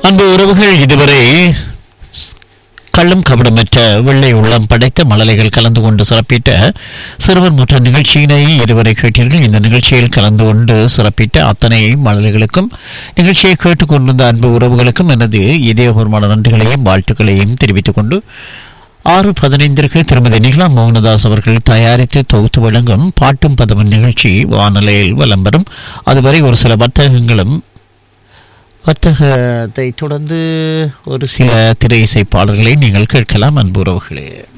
அன்பு உறவுகள் இதுவரை கள்ளம் கபடமற்ற வெள்ளை உள்ளம் படைத்த மழலைகள் கலந்து கொண்டு சிறப்பித்த சிறுவர் முற்ற நிகழ்ச்சியினை இதுவரை கேட்டீர்கள் இந்த நிகழ்ச்சியில் கலந்து கொண்டு சிறப்பித்த அத்தனை மழலைகளுக்கும் நிகழ்ச்சியை கேட்டுக்கொண்டிருந்த அன்பு உறவுகளுக்கும் எனது இதயபூர்வமான நன்றிகளையும் வாழ்த்துக்களையும் தெரிவித்துக் கொண்டு ஆறு பதினைந்திற்கு திருமதி நிகலா மோகனதாஸ் அவர்கள் தயாரித்து தொகுத்து வழங்கும் பாட்டும் பதவும் நிகழ்ச்சி வானொலியில் விளம்பரம் அதுவரை ஒரு சில வர்த்தகங்களும் வர்த்தகத்தை தொடர்ந்து ஒரு சில திரை இசை பாடல்களை நீங்கள் கேட்கலாம் அன்பு உறவுகளே